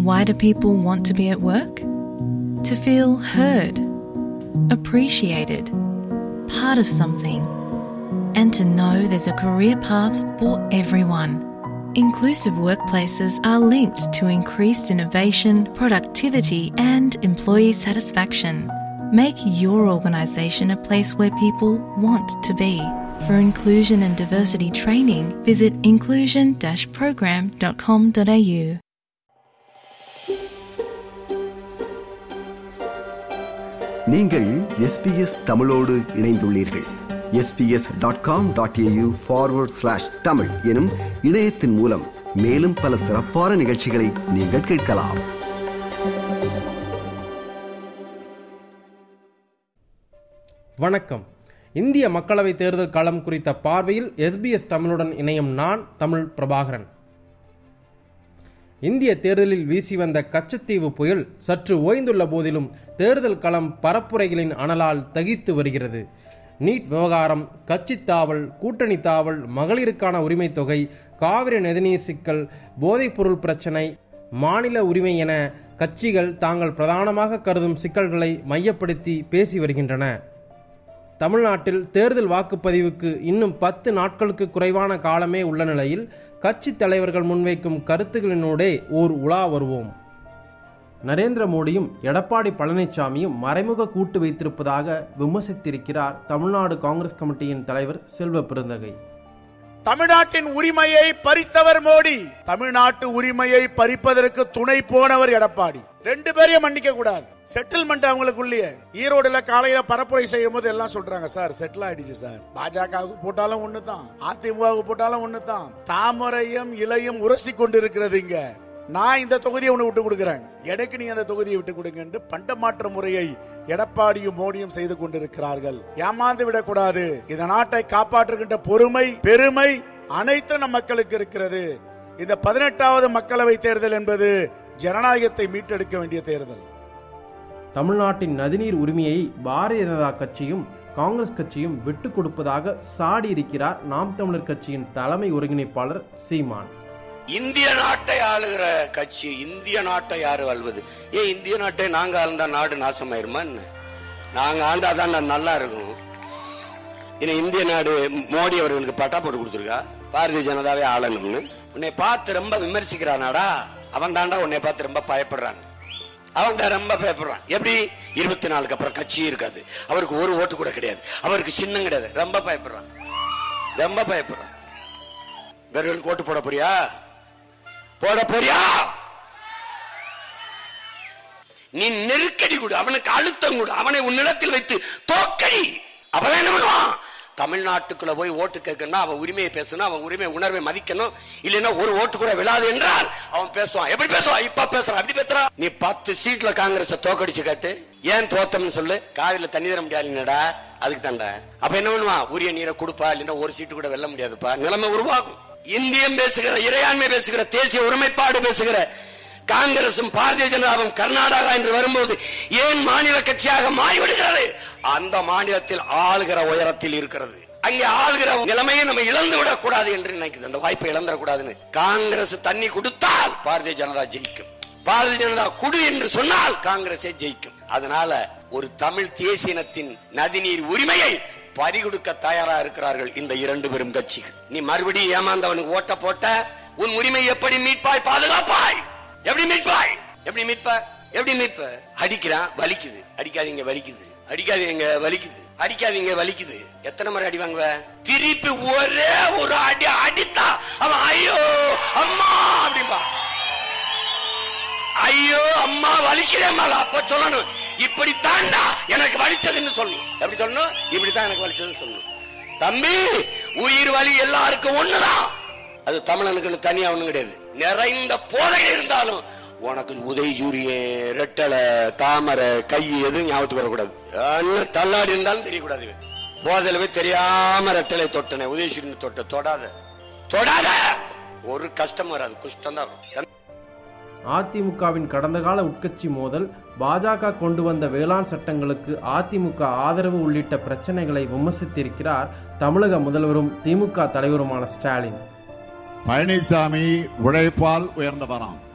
Why do people want to be at work? To feel heard, appreciated, part of something, and to know there's a career path for everyone. Inclusive workplaces are linked to increased innovation, productivity, and employee satisfaction. Make your organisation a place where people want to be. For inclusion and diversity training, visit inclusion program.com.au. நீங்கள் SBS தமிழோடு இணைந்துள்ளீர்கள் SBS dot com dot AU forward slash Tamil எனும் இணையத்தின் மூலம் மேலும் பல சிறப்பான நிகழ்ச்சிகளை நீங்கள் கேட்கலாம் வணக்கம் இந்திய மக்களவைத் தேர்தல் களம் குறித்த பார்வையில் எஸ்பிஎஸ் தமிழுடன் இணையும் நான் தமிழ் பிரபாகரன் இந்திய தேர்தலில் வீசி வந்த கச்சத்தீவு புயல் சற்று ஓய்ந்துள்ள போதிலும் தேர்தல் களம் பரப்புரைகளின் அனலால் தகித்து வருகிறது நீட் விவகாரம் கட்சி தாவல் கூட்டணி தாவல் மகளிருக்கான உரிமை தொகை காவிரி நதிநீர் சிக்கல் போதைப்பொருள் பிரச்சனை மாநில உரிமை என கட்சிகள் தாங்கள் பிரதானமாக கருதும் சிக்கல்களை மையப்படுத்தி பேசி வருகின்றன தமிழ்நாட்டில் தேர்தல் வாக்குப்பதிவுக்கு இன்னும் பத்து நாட்களுக்கு குறைவான காலமே உள்ள நிலையில் கட்சி தலைவர்கள் முன்வைக்கும் கருத்துகளினூடே ஓர் உலா வருவோம் நரேந்திர மோடியும் எடப்பாடி பழனிசாமியும் மறைமுக கூட்டு வைத்திருப்பதாக விமர்சித்திருக்கிறார் தமிழ்நாடு காங்கிரஸ் கமிட்டியின் தலைவர் செல்வ பெருந்தகை தமிழ்நாட்டின் உரிமையை பறித்தவர் மோடி தமிழ்நாட்டு உரிமையை பறிப்பதற்கு துணை போனவர் எடப்பாடி ரெண்டு பேரையும் மன்னிக்க கூடாது செட்டில்மெண்ட் அவங்களுக்குள்ளேயே ஈரோடுல காலையில பரப்புரை செய்யும் போது எல்லாம் சொல்றாங்க சார் செட்டில் ஆயிடுச்சு சார் பாஜகவுக்கு போட்டாலும் ஒண்ணுதான் அதிமுகவுக்கு போட்டாலும் ஒண்ணுதான் தாமரையும் இலையும் உரசி கொண்டிருக்கிறது இங்க நான் இந்த தொகுதியை ஒண்ணு விட்டு கொடுக்கிறேன் எனக்கு நீ அந்த தொகுதியை விட்டு கொடுங்க என்று பண்டமாற்ற முறையை எடப்பாடியும் மோடியும் செய்து கொண்டிருக்கிறார்கள் ஏமாந்து விடக்கூடாது இந்த நாட்டை காப்பாற்றுகின்ற பொறுமை பெருமை அனைத்து நம் மக்களுக்கு இருக்கிறது இந்த பதினெட்டாவது மக்களவை தேர்தல் என்பது ஜனநாயகத்தை மீட்டெடுக்க வேண்டிய தேர்தல் தமிழ்நாட்டின் நதிநீர் உரிமையை பாரதிய ஜனதா கட்சியும் காங்கிரஸ் கட்சியும் விட்டுக் கொடுப்பதாக சாடி இருக்கிறார் நாம் தமிழர் கட்சியின் தலைமை ஒருங்கிணைப்பாளர் சீமான் இந்திய நாட்டை ஆளுகிற கட்சி இந்திய நாட்டை யாரு ஆள்வது ஏன் இந்திய நாட்டை நாங்க ஆழ்ந்தா நாடு நாசமாயிருமா என்ன நாங்க ஆண்டாதான் நான் நல்லா இருக்கும் இனி இந்திய நாடு மோடி அவர்களுக்கு பட்டா போட்டு கொடுத்துருக்கா பாரதிய ஜனதாவே ஆளணும்னு உன்னை பார்த்து ரொம்ப விமர்சிக்கிறானாடா அவன் தாண்டா உன்னை பார்த்து ரொம்ப பயப்படுறான் அவன் தான் ரொம்ப பயப்படுறான் எப்படி இருபத்தி நாலுக்கு அப்புறம் கட்சி இருக்காது அவருக்கு ஒரு ஓட்டு கூட கிடையாது அவருக்கு சின்னம் கிடையாது ரொம்ப பயப்படுறான் ரொம்ப பயப்படுறான் இவர்களுக்கு ஓட்டு போட போறியா போட போறியா நீ நெருக்கடி கொடு அவனுக்கு அழுத்தம் கொடு அவனை உன்னிடத்தில் வைத்து தோக்கடி அவன் என்ன பண்ணுவான் தமிழ்நாட்டுக்குள்ள போய் ஓட்டு கேட்கணும் அவன் உரிமையை பேசணும் அவன் உரிமை உணர்வை மதிக்கணும் இல்லைன்னா ஒரு ஓட்டு கூட விழாது என்றால் அவன் பேசுவான் எப்படி பேசுவான் இப்ப பேசுறான் அப்படி பேசுறான் நீ பத்து சீட்ல காங்கிரஸ் தோக்கடிச்சு காட்டு ஏன் தோத்தம்னு சொல்லு காவிரில தண்ணி தர முடியாதுடா அதுக்கு தாண்டா அப்ப என்ன பண்ணுவான் உரிய நீரை கொடுப்பா இல்லைன்னா ஒரு சீட்டு கூட வெல்ல முடியாதுப்பா நிலைமை உருவாகும் இந்தியம் பேசுகிற இறையாண்மை பேசுகிற தேசிய ஒருமைப்பாடு பேசுகிற காங்கிரசும் பாரதிய ஜனதாவும் கர்நாடகா என்று வரும்போது ஏன் மாநில கட்சியாக மாறிவிடுகிறது அந்த மாநிலத்தில் ஆளுகிற உயரத்தில் இருக்கிறது அங்கே ஆளுகிற நிலைமையை நம்ம இழந்து விடக் கூடாது என்று நினைக்குது அந்த வாய்ப்பை இழந்துடக்கூடாதுன்னு காங்கிரஸ் தண்ணி கொடுத்தால் பாரதிய ஜனதா ஜெயிக்கும் பாரதிய ஜனதா குடு என்று சொன்னால் காங்கிரஸே ஜெயிக்கும் அதனால ஒரு தமிழ் தேசியனத்தின் நதிநீர் உரிமையை பறிகொடுக்க தயாரா இருக்கிறார்கள் இந்த இரண்டு பெரும் கட்சிகள் நீ மறுபடியும் ஏமாந்தவனுக்கு ஓட்ட போட்ட உன் உரிமை எப்படி மீட்பாய் பாதுகாப்பாய் எப்படி மீட்பாய் எப்படி மீட்ப எப்படி மீட்ப அடிக்கிறான் வலிக்குது அடிக்காதீங்க வலிக்குது அடிக்காதீங்க வலிக்குது அடிக்காதீங்க வலிக்குது எத்தனை முறை அடி வாங்குவ திருப்பி ஒரே ஒரு அடி அடித்தா அவன் ஐயோ அம்மா அப்படிம்பா ஐயோ அம்மா வலிக்கிறேன் அப்ப சொல்லணும் இப்படி தாண்டா எனக்கு வலிச்சதுன்னு சொல்லணும் எப்படி சொல்லணும் இப்படித்தான் எனக்கு வலிச்சதுன்னு சொல்லணும் தம்பி உயிர் வலி எல்லாருக்கும் ஒண்ணுதான் அது தமிழனுக்குன்னு தனியா ஒண்ணும் கிடையாது நிறைந்த போதை இருந்தாலும் உனக்கு உதவி சூரிய ரெட்டலை தாமரை கை எதுவும் ஞாபகத்துக்கு வரக்கூடாது என்ன தள்ளாடி இருந்தாலும் தெரியக்கூடாது இவன். போதையில போய் தெரியாம ரெட்டலை தொட்டனே உதயசூரியன் தொட்ட தொடாத தொடாத ஒரு கஷ்டம் வராது குஷ்டம் தான் வரும் அதிமுகவின் கடந்த கால உட்கட்சி மோதல் பாஜக கொண்டு வந்த வேளாண் சட்டங்களுக்கு அதிமுக ஆதரவு உள்ளிட்ட பிரச்சனைகளை விமர்சித்திருக்கிறார் தமிழக முதல்வரும் திமுக தலைவருமான ஸ்டாலின் பழனிசாமி உழைப்பால் உயர்ந்தவராம்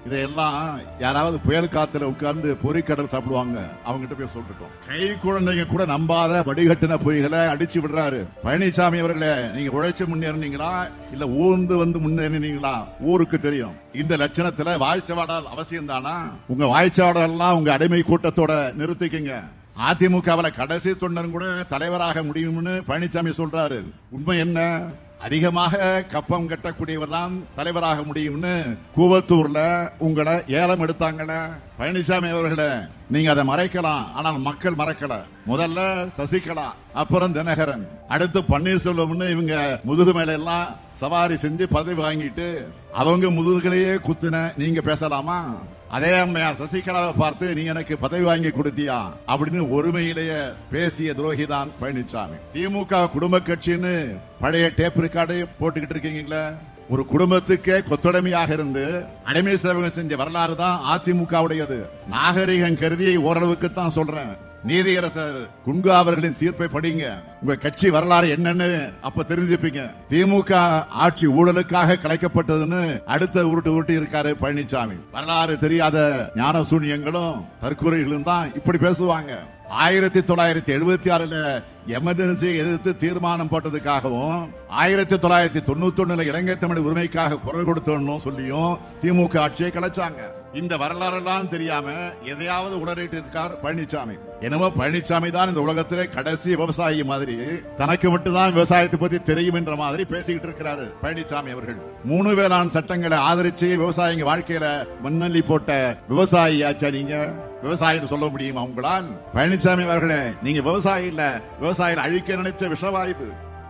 இதையெல்லாம் யாராவது புயல் காத்துல உட்கார்ந்து பொறிக்கடல் சாப்பிடுவாங்க அவங்க கிட்ட போய் சொல்லட்டும் கை குழந்தைங்க கூட நம்பாத வடிகட்டின பொய்களை அடிச்சு விடுறாரு பழனிசாமி அவர்களே நீங்க உழைச்சு முன்னேறினீங்களா இல்ல ஊர்ந்து வந்து முன்னேறினீங்களா ஊருக்கு தெரியும் இந்த லட்சணத்துல வாய்ச்சவாடல் அவசியம் தானா உங்க வாய்ச்சவாடல் எல்லாம் உங்க அடிமை கூட்டத்தோட நிறுத்திக்கங்க அதிமுகவுல கடைசி தொண்டன் கூட தலைவராக முடியும்னு பழனிசாமி சொல்றாரு உண்மை என்ன அதிகமாக கப்பம் கட்டக்கூடியவர் தான் தலைவராக முடியும்னு கூவத்தூர்ல உங்களை ஏலம் எடுத்தாங்கல்ல பழனிசாமி அவர்களே நீங்க அதை மறைக்கலாம் ஆனால் மக்கள் மறக்கல முதல்ல சசிகலா அப்புறம் தினகரன் அடுத்து பன்னீர்செல்வம்னு இவங்க முதுகு மேல எல்லாம் சவாரி செஞ்சு பதவி வாங்கிட்டு அவங்க முதுகுலையே குத்துன நீங்க பேசலாமா அதே அம்மையா சசிகலாவை பார்த்து நீ எனக்கு பதவி வாங்கி கொடுத்தியா அப்படின்னு ஒருமையிலேயே பேசிய துரோகிதான் பழனிசாமி திமுக குடும்ப கட்சின்னு பழைய டேப் ரெக்கார்டை போட்டுக்கிட்டு இருக்கீங்களா ஒரு குடும்பத்துக்கே கொத்தொடமையாக இருந்து அடிமை சேவகம் செஞ்ச வரலாறு தான் அதிமுகவுடையது நாகரிகம் கருதி ஓரளவுக்கு தான் சொல்றேன் நீதியரசர் குன்கு அவர்களின் தீர்ப்பை படிங்க உங்க கட்சி வரலாறு என்னன்னு அப்ப தெரிஞ்சுப்பீங்க திமுக ஆட்சி ஊழலுக்காக கலைக்கப்பட்டதுன்னு அடுத்த உருட்டு உருட்டி இருக்காரு பழனிசாமி வரலாறு தெரியாத ஞான சூன்யங்களும் தற்கொலைகளும் தான் இப்படி பேசுவாங்க ஆயிரத்தி தொள்ளாயிரத்தி எழுபத்தி ஆறுல எமர்ஜென்சியை எதிர்த்து தீர்மானம் போட்டதுக்காகவும் ஆயிரத்தி தொள்ளாயிரத்தி தொண்ணூத்தி ஒண்ணுல இலங்கை தமிழ் உரிமைக்காக குரல் கொடுத்தோம்னு சொல்லியும் திமுக ஆட்சியை கலைச்சாங்க இந்த வரலாறெல்லாம் தெரியாம எதையாவது உளறிட்டு இருக்கார் பழனிசாமி என்னமோ பழனிசாமி தான் இந்த உலகத்திலே கடைசி விவசாயி மாதிரி தனக்கு மட்டும்தான் விவசாயத்தை பத்தி தெரியும் என்ற மாதிரி பேசிக்கிட்டு இருக்கிறாரு பழனிசாமி அவர்கள் மூணு வேளாண் சட்டங்களை ஆதரிச்சு விவசாயிங்க வாழ்க்கையில மண்ணள்ளி போட்ட விவசாயி ஆச்சா நீங்க விவசாயின்னு சொல்ல முடியுமா உங்களால் பழனிசாமி அவர்களே நீங்க விவசாயி இல்ல விவசாயிகள் அழிக்க நினைச்ச விஷவாய்ப்பு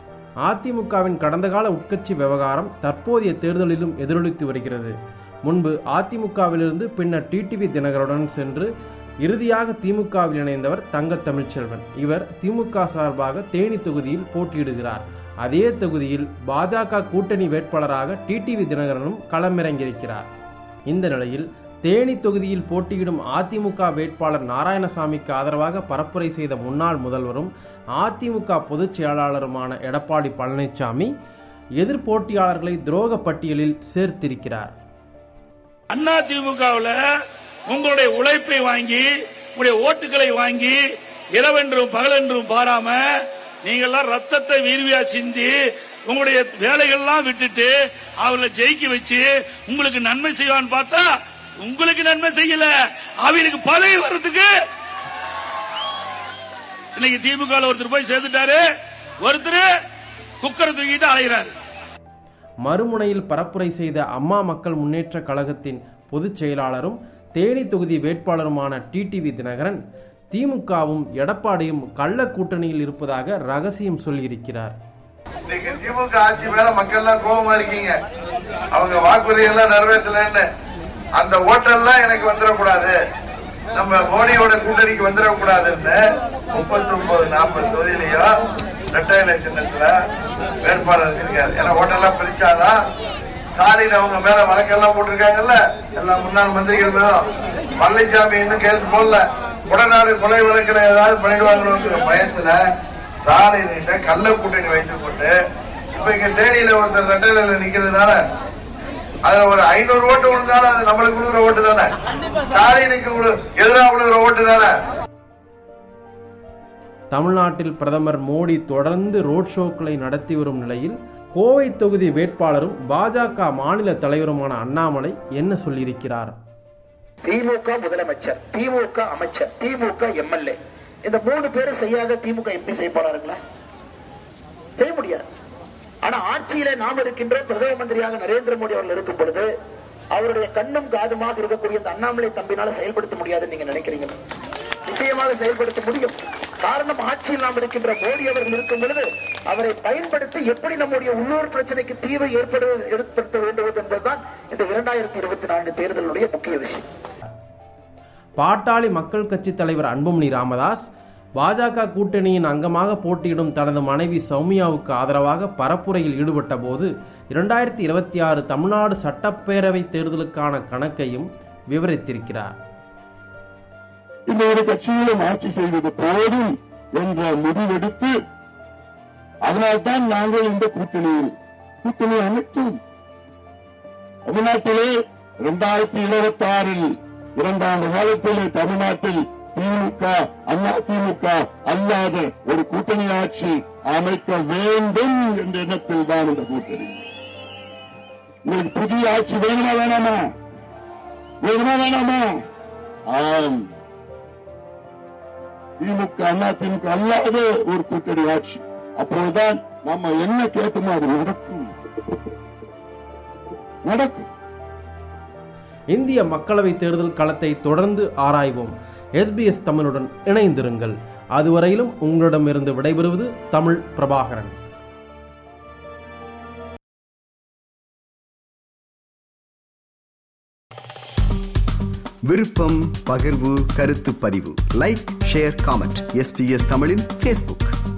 அதிமுகவின் கடந்த கால உட்கட்சி விவகாரம் தற்போதைய தேர்தலிலும் எதிரொலித்து வருகிறது முன்பு அதிமுகவிலிருந்து பின்னர் டிடிவி தினகருடன் சென்று இறுதியாக திமுகவில் இணைந்தவர் தங்க தமிழ்ச்செல்வன் இவர் திமுக சார்பாக தேனி தொகுதியில் போட்டியிடுகிறார் அதே தொகுதியில் பாஜக கூட்டணி வேட்பாளராக டிடிவி தினகரனும் களமிறங்கியிருக்கிறார் இந்த நிலையில் தேனி தொகுதியில் போட்டியிடும் அதிமுக வேட்பாளர் நாராயணசாமிக்கு ஆதரவாக பரப்புரை செய்த முன்னாள் முதல்வரும் அதிமுக பொதுச் செயலாளருமான எடப்பாடி பழனிசாமி எதிர்போட்டியாளர்களை துரோக பட்டியலில் சேர்த்திருக்கிறார் அண்ணா திமுகவுல உங்களுடைய உழைப்பை வாங்கி உங்களுடைய ஓட்டுகளை வாங்கி இரவென்றும் பகலென்றும் பாராம நீங்கெல்லாம் ரத்தத்தை வீர்வியா சிந்தி உங்களுடைய வேலைகள்லாம் விட்டுட்டு அவர்களை ஜெயிக்க வச்சு உங்களுக்கு நன்மை செய்வான்னு பார்த்தா உங்களுக்கு நன்மை செய்யல அவனுக்கு பதவி வர்றதுக்கு இன்னைக்கு திமுக ஒருத்தர் போய் சேர்ந்துட்டாரு ஒருத்தர் குக்கரை தூக்கிட்டு அலைகிறாரு மறுமுனையில் பரப்புரை செய்த அம்மா மக்கள் முன்னேற்ற கழகத்தின் பொதுச் செயலாளரும் தேனி தொகுதி வேட்பாளருமான டிடிவி தினகரன் திமுகவும் எடப்பாடியும் கள்ள கூட்டணியில் இருப்பதாக ரகசியம் சொல்லியிருக்கிறார் இன்னைக்கு திமுக ஆட்சி மேல மக்கள் எல்லாம் கோபமா இருக்கீங்க அவங்க வாக்குறுதி எல்லாம் நிறைவேற்றலன்னு அந்த ஓட்டெல்லாம் எனக்கு வந்துடக்கூடாது நம்ம மோடியோட கூட்டணிக்கு வந்துடக்கூடாதுன்னு முப்பத்தி ஒன்பது நாற்பது தொகுதியிலையும் ரெட்டை சின்னத்துல வேட்பாளர் இருக்காரு ஏன்னா ஓட்டெல்லாம் பிரிச்சாதான் ஸ்டாலின் அவங்க மேல வழக்கெல்லாம் போட்டிருக்காங்கல்ல எல்லா முன்னாள் மந்திரிகள் மேலும் பழனிசாமி இன்னும் கேஸ் போடல உடனாடு கொலை வழக்கில் ஏதாவது பண்ணிடுவாங்களோங்கிற பயத்துல ஸ்டாலின் கள்ள கூட்டணி வைத்துக் கொண்டு இப்ப இங்க தேனியில ஒருத்தர் ரெட்டையில நிக்கிறதுனால அதுல ஒரு ஐநூறு ஓட்டு விழுந்தாலும் அது நம்மளுக்கு விழுகிற ஓட்டு தானே ஸ்டாலினுக்கு எதிராக விழுகிற ஓட்டு தானே தமிழ்நாட்டில் பிரதமர் மோடி தொடர்ந்து ரோட் ஷோக்களை நடத்தி வரும் நிலையில் கோவை தொகுதி வேட்பாளரும் பாஜக மாநில தலைவருமான அண்ணாமலை என்ன சொல்லியிருக்கிறார் திமுக முதலமைச்சர் திமுக அமைச்சர் திமுக எம்எல்ஏ இந்த மூணு பேரும் செய்யாத திமுக எம்பி செய்ய போறாருங்களா செய்ய முடியாது ஆனா ஆட்சியில நாம் இருக்கின்ற பிரதம மந்திரியாக நரேந்திர மோடி அவர்கள் இருக்கும் பொழுது அவருடைய கண்ணும் காதுமாக இருக்கக்கூடிய அந்த அண்ணாமலை தம்பினால செயல்படுத்த முடியாதுன்னு நீங்க நினைக்கிறீங்க நிச்சயமாக செயல்படுத்த முடியும் காரணம் ஆட்சியில் நாம் இருக்கின்ற மோடி அவர்கள் இருக்கும் பொழுது அவரை பயன்படுத்தி எப்படி நம்முடைய உள்ளூர் பிரச்சனைக்கு தீர்வு ஏற்படு ஏற்படுத்த வேண்டும் என்பதுதான் இந்த இரண்டாயிரத்தி இருபத்தி நான்கு தேர்தலுடைய முக்கிய விஷயம் பாட்டாளி மக்கள் கட்சி தலைவர் அன்புமணி ராமதாஸ் பாஜக கூட்டணியின் அங்கமாக போட்டியிடும் தனது மனைவி சௌமியாவுக்கு ஆதரவாக பரப்புரையில் ஈடுபட்ட போது இரண்டாயிரத்தி இருபத்தி ஆறு தமிழ்நாடு சட்டப்பேரவை தேர்தலுக்கான கணக்கையும் விவரித்திருக்கிறார் இந்த ஒரு கட்சியிலும் ஆட்சி செய்வது போதும் என்ற முடிவெடுத்து அதனால்தான் நாங்கள் இந்த கூட்டணியில் கூட்டணி அமைத்தோம் தமிழ்நாட்டிலே இரண்டாயிரத்தி இருபத்தி ஆறில் இரண்டாண்டு காலத்தில் தமிழ்நாட்டில் திமுக அண்ணா திமுக அல்லாத ஒரு கூட்டணி ஆட்சி அமைக்க வேண்டும் என்ற எண்ணத்தில் தான் இந்த கூட்டணி உங்களுக்கு புதிய ஆட்சி வேணுமா வேணாமா வேணுமா வேணாமா ஆம் திமுக அண்ணா திமுக அல்லாத ஒரு கூட்டணி ஆட்சி அப்போதுதான் நம்ம என்ன கேட்குமோ அது நடக்கும் நடக்கும் இந்திய மக்களவைத் தேர்தல் களத்தை தொடர்ந்து ஆராய்வோம் எஸ்பிஎஸ் தமிழுடன் இணைந்திருங்கள் அதுவரையிலும் உங்களிடமிருந்து விடைபெறுவது தமிழ் பிரபாகரன் விருப்பம் பகிர்வு கருத்து பதிவு லைக் ஷேர் காமெண்ட் எஸ்பிஎஸ் தமிழின் ஃபேஸ்புக்